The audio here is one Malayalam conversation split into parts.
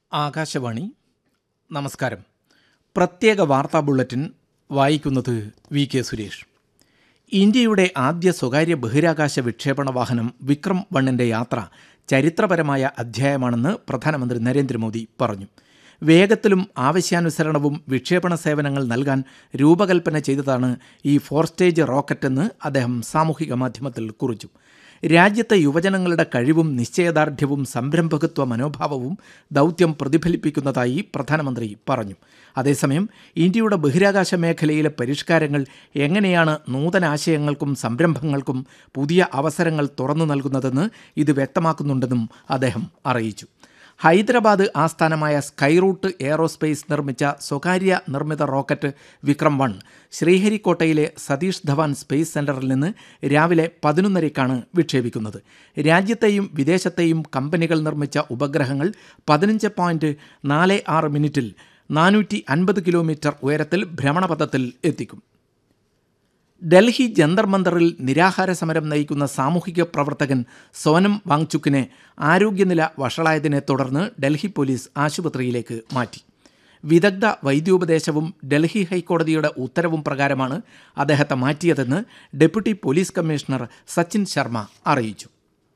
ആകാശവാണി നമസ്കാരം പ്രത്യേക വാർത്താ ബുള്ളറ്റിൻ വായിക്കുന്നത് വി കെ സുരേഷ് ഇന്ത്യയുടെ ആദ്യ സ്വകാര്യ ബഹിരാകാശ വിക്ഷേപണ വാഹനം വിക്രം വണ്ണിൻ്റെ യാത്ര ചരിത്രപരമായ അധ്യായമാണെന്ന് പ്രധാനമന്ത്രി നരേന്ദ്രമോദി പറഞ്ഞു വേഗത്തിലും ആവശ്യാനുസരണവും വിക്ഷേപണ സേവനങ്ങൾ നൽകാൻ രൂപകൽപ്പന ചെയ്തതാണ് ഈ ഫോർ സ്റ്റേജ് റോക്കറ്റ് എന്ന് അദ്ദേഹം സാമൂഹിക മാധ്യമത്തിൽ കുറിച്ചു രാജ്യത്തെ യുവജനങ്ങളുടെ കഴിവും നിശ്ചയദാർഢ്യവും സംരംഭകത്വ മനോഭാവവും ദൗത്യം പ്രതിഫലിപ്പിക്കുന്നതായി പ്രധാനമന്ത്രി പറഞ്ഞു അതേസമയം ഇന്ത്യയുടെ ബഹിരാകാശ മേഖലയിലെ പരിഷ്കാരങ്ങൾ എങ്ങനെയാണ് നൂതനാശയങ്ങൾക്കും സംരംഭങ്ങൾക്കും പുതിയ അവസരങ്ങൾ തുറന്നു നൽകുന്നതെന്ന് ഇത് വ്യക്തമാക്കുന്നുണ്ടെന്നും അദ്ദേഹം അറിയിച്ചു ഹൈദരാബാദ് ആസ്ഥാനമായ സ്കൈറൂട്ട് എയറോസ്പേസ് നിർമ്മിച്ച സ്വകാര്യ നിർമ്മിത റോക്കറ്റ് വിക്രം വൺ ശ്രീഹരിക്കോട്ടയിലെ സതീഷ് ധവാൻ സ്പേസ് സെന്ററിൽ നിന്ന് രാവിലെ പതിനൊന്നരയ്ക്കാണ് വിക്ഷേപിക്കുന്നത് രാജ്യത്തെയും വിദേശത്തെയും കമ്പനികൾ നിർമ്മിച്ച ഉപഗ്രഹങ്ങൾ പതിനഞ്ച് പോയിന്റ് നാല് ആറ് മിനിറ്റിൽ നാനൂറ്റി അൻപത് കിലോമീറ്റർ ഉയരത്തിൽ ഭ്രമണപഥത്തിൽ എത്തിക്കും ഡൽഹി ജന്തർ മന്ദറിൽ നിരാഹാര സമരം നയിക്കുന്ന സാമൂഹിക പ്രവർത്തകൻ സോനം വാങ്ചുക്കിനെ ആരോഗ്യനില വഷളായതിനെ തുടർന്ന് ഡൽഹി പോലീസ് ആശുപത്രിയിലേക്ക് മാറ്റി വിദഗ്ധ വൈദ്യോപദേശവും ഡൽഹി ഹൈക്കോടതിയുടെ ഉത്തരവും പ്രകാരമാണ് അദ്ദേഹത്തെ മാറ്റിയതെന്ന് deputy police commissioner Sachin Sharma അറിയിച്ചു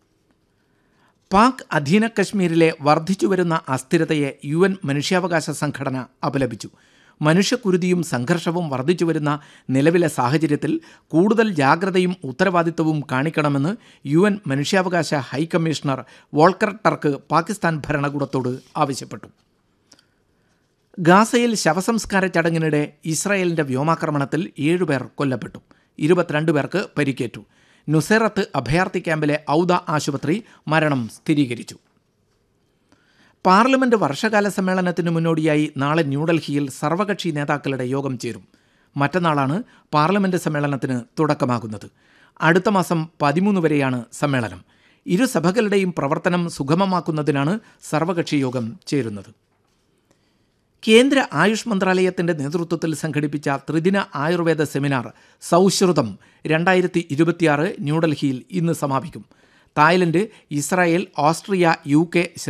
പാക് അധീന കശ്മീരിലെ വർദ്ധിച്ചുവരുന്ന അസ്ഥിരതയെ യു എൻ മനുഷ്യാവകാശ സംഘടന അപലപിച്ചു മനുഷ്യക്കുരുതിയും സംഘർഷവും വർദ്ധിച്ചുവരുന്ന നിലവിലെ സാഹചര്യത്തിൽ കൂടുതൽ ജാഗ്രതയും ഉത്തരവാദിത്തവും കാണിക്കണമെന്ന് യു എൻ മനുഷ്യാവകാശ ഹൈക്കമ്മീഷണർ വോൾക്കർ ടർക്ക് പാകിസ്ഥാൻ ഭരണകൂടത്തോട് ആവശ്യപ്പെട്ടു ഗാസയിൽ ശവസംസ്കാര ചടങ്ങിനിടെ ഇസ്രായേലിന്റെ വ്യോമാക്രമണത്തിൽ ഏഴുപേർ കൊല്ലപ്പെട്ടു ഇരുപത്തിരണ്ട് പേർക്ക് പരിക്കേറ്റു നുസേറത്ത് അഭയാർത്ഥി ക്യാമ്പിലെ ഔദ ആശുപത്രി മരണം സ്ഥിരീകരിച്ചു പാർലമെന്റ് വർഷകാല സമ്മേളനത്തിന് മുന്നോടിയായി നാളെ ന്യൂഡൽഹിയിൽ സർവകക്ഷി നേതാക്കളുടെ യോഗം ചേരും മറ്റന്നാളാണ് പാർലമെന്റ് സമ്മേളനത്തിന് തുടക്കമാകുന്നത് അടുത്ത മാസം പതിമൂന്ന് വരെയാണ് സമ്മേളനം ഇരു സഭകളുടെയും പ്രവർത്തനം സുഗമമാക്കുന്നതിനാണ് സർവകക്ഷി യോഗം ചേരുന്നത് കേന്ദ്ര ആയുഷ് മന്ത്രാലയത്തിന്റെ നേതൃത്വത്തിൽ സംഘടിപ്പിച്ച ത്രിദിന ആയുർവേദ സെമിനാർ സൗഹൃദം രണ്ടായിരത്തി ഇരുപത്തിയാറ് ന്യൂഡൽഹിയിൽ ഇന്ന് സമാപിക്കും Thailand Israel Austria U K